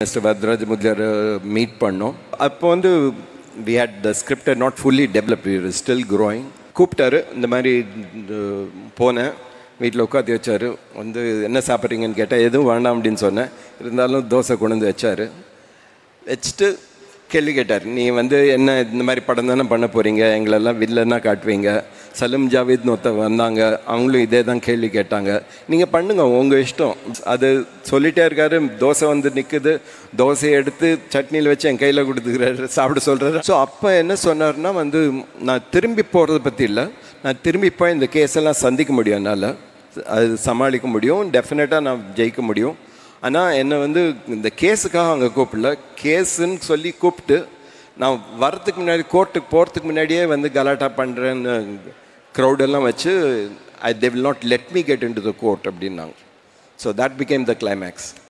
mister Varadaraja Mudaliar meet பண்ணோம் அப்போ வந்து we had the script not fully develop still growing கூப்பிட்டாரு இந்த மாதிரி இந்த போனேன் வீட்டில் உட்காந்து வச்சார் வந்து என்ன சாப்பிட்றீங்கன்னு கேட்டால் எதுவும் வேண்டாம் அப்படின்னு சொன்னேன் இருந்தாலும் தோசை கொண்டு வந்து வச்சார் வச்சுட்டு கேள்வி கேட்டார் நீ வந்து என்ன இந்த மாதிரி படம் தானே பண்ண போகிறீங்க எங்களெல்லாம் வில்லன்னா காட்டுவீங்க சலம் ஜாவேத்னு ஒருத்தர் வந்தாங்க அவங்களும் இதே தான் கேள்வி கேட்டாங்க நீங்கள் பண்ணுங்க உங்கள் இஷ்டம் அது சொல்லிட்டே இருக்காரு தோசை வந்து நிற்குது தோசையை எடுத்து சட்னியில் வச்சு என் கையில் கொடுத்துக்கிறாரு சாப்பிட சொல்கிறாரு ஸோ அப்போ என்ன சொன்னார்னா வந்து நான் திரும்பி போகிறத பற்றி இல்லை நான் திரும்பி போய் இந்த கேஸெல்லாம் சந்திக்க முடியும் என்னால் அது சமாளிக்க முடியும் டெஃபினட்டாக நான் ஜெயிக்க முடியும் ஆனால் என்னை வந்து இந்த கேஸுக்காக அங்கே கூப்பிடல கேஸுன்னு சொல்லி கூப்பிட்டு நான் வரத்துக்கு முன்னாடி கோர்ட்டுக்கு போகிறதுக்கு முன்னாடியே வந்து கலாட்டா பண்ணுறேன்னு க்ரௌடெல்லாம் வச்சு I they will not let me get in to the court அப்படின்னாங்க so that became the climax